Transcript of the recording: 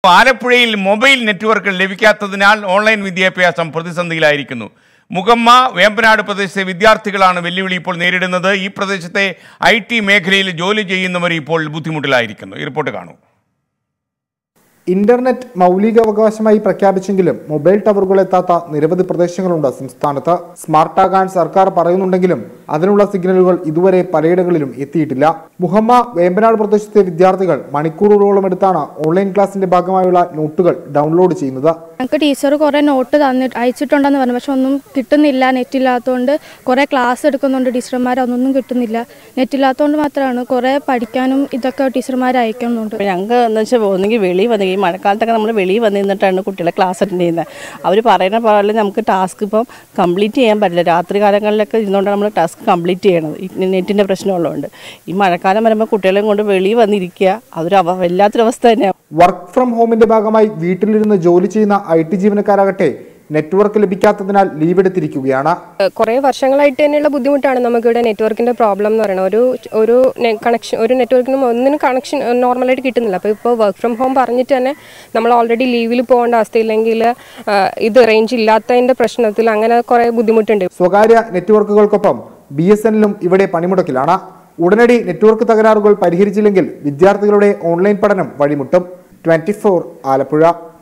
ആലപ്പുഴയിൽ mobile network ലഭിക്കാത്തതിനാൽ online വിദ്യാഭ്യാസം പ്രതിസന്ധിയിലായിരിക്കുന്നു മുഖമ്മ വേമ്പനാട് പ്രദേശത്തെ വിദ്യാർത്ഥികളാണ് വെല്ലുവിളി ഇപ്പോൾ നേരിടുന്നത് ഈ പ്രദേശത്തെ ഐ ടി മേഖലയിൽ ജോലി ചെയ്യുന്നവർ ഇപ്പോൾ ബുദ്ധിമുട്ടിലായിരിക്കുന്നു ഈ റിപ്പോർട്ട് കാണൂ ഇന്റർനെറ്റ് മൗലികാവകാശമായി പ്രഖ്യാപിച്ചെങ്കിലും മൊബൈൽ ടവറുകൾ എത്താത്ത നിരവധി പ്രദേശങ്ങളുണ്ട് സംസ്ഥാനത്ത് സ്മാർട്ടാകാൻ സർക്കാർ പറയുന്നുണ്ടെങ്കിലും അതിനുള്ള സിഗ്നലുകൾ ഇതുവരെ പലയിടങ്ങളിലും എത്തിയിട്ടില്ല മുഹമ്മ വേമ്പനാട് പ്രദേശത്തെ വിദ്യാർത്ഥികൾ മണിക്കൂറുകളോളം എടുത്താണ് ഓൺലൈൻ ക്ലാസിന്റെ ഭാഗമായുള്ള നോട്ടുകൾ ഡൗൺലോഡ് ചെയ്യുന്നത് ഞങ്ങൾക്ക് ടീച്ചർ കുറേ നോട്ട് തന്നിട്ട് അയച്ചിട്ടുണ്ടെന്ന് പറഞ്ഞു പക്ഷെ ഒന്നും കിട്ടുന്നില്ല നെറ്റ് ഇല്ലാത്തതുകൊണ്ട് കുറേ ക്ലാസ് എടുക്കുന്നുണ്ട് ടീച്ചർമാർ അതൊന്നും കിട്ടുന്നില്ല നെറ്റ് ഇല്ലാത്തതുകൊണ്ട് മാത്രമാണ് കുറേ പഠിക്കാനും ഇതൊക്കെ ടീച്ചർമാർ അയക്കുന്നുണ്ട് അപ്പോൾ ഞങ്ങൾക്ക് എന്ന് വെച്ചാൽ ഒന്നെങ്കിൽ വെളിയിൽ വന്ന് ഈ മഴക്കാലത്തൊക്കെ നമ്മൾ വെളിയിൽ വന്ന് നിന്നിട്ടാണ് കുട്ടികളെ ക്ലാസ് അറ്റൻഡ് ചെയ്യുന്നത് അവർ പറയുന്ന പോലെ നമുക്ക് ടാസ്ക് ഇപ്പം കംപ്ലീറ്റ് ചെയ്യാൻ പറ്റില്ല രാത്രി കാലങ്ങളിലൊക്കെ ഇരുന്നുകൊണ്ടാണ് നമ്മൾ ടാസ്ക് കംപ്ലീറ്റ് ചെയ്യണത് ഈ നെറ്റിൻ്റെ പ്രശ്നമുള്ളതുകൊണ്ട് ഈ മഴക്കാലം വരുമ്പോൾ കുട്ടികളെയും കൊണ്ട് വെളിയിൽ വന്നിരിക്കുക അതൊരു അവ വല്ലാത്തൊരവസ്ഥ തന്നെയാണ് വർക്ക് ഫ്രം ഹോമിന്റെ ഭാഗമായി വീട്ടിലിരുന്ന് ജോലി ചെയ്യുന്ന ഐ ടി ജീവനക്കാരാകട്ടെ നെറ്റ്വർക്ക് ലഭിക്കാത്തതിനാൽ ലീവ് എടുത്തിരിക്കുകയാണ് കുറേ വർഷങ്ങളായിട്ട് തന്നെയുള്ള ബുദ്ധിമുട്ടാണ് നമുക്കിവിടെ നെറ്റ്വർക്കിൻ്റെ പ്രോബ്ലം എന്ന് പറയുന്നത് ഒരു ഒരു കണക്ഷൻ ഒരു നെറ്റ്വർക്കിനും ഒന്നിനും കണക്ഷൻ നോർമലായിട്ട് കിട്ടുന്നില്ല അപ്പോൾ ഇപ്പോൾ വർക്ക് ഫ്രം ഹോം പറഞ്ഞിട്ട് തന്നെ നമ്മൾ ഓൾറെഡി ലീവിൽ പോകേണ്ട അവസ്ഥയില്ലെങ്കിൽ ആ, ഇത് റേഞ്ച് ഇല്ലാത്തതിൻ്റെ പ്രശ്നത്തിൽ അങ്ങനെ കുറേ ബുദ്ധിമുട്ടുണ്ട് സ്വകാര്യ നെറ്റ്വർക്കുകൾക്കൊപ്പം ബി എസ് എന്നിലും ഇവിടെ പണിമുടക്കിലാണ് ഉടനടി നെറ്റ്വർക്ക് തകരാറുകൾ പരിഹരിച്ചില്ലെങ്കിൽ വിദ്യാർത്ഥികളുടെ ഓൺലൈൻ പഠനം വഴിമുട്ടും ട്വന്റി ആലപ്പുഴ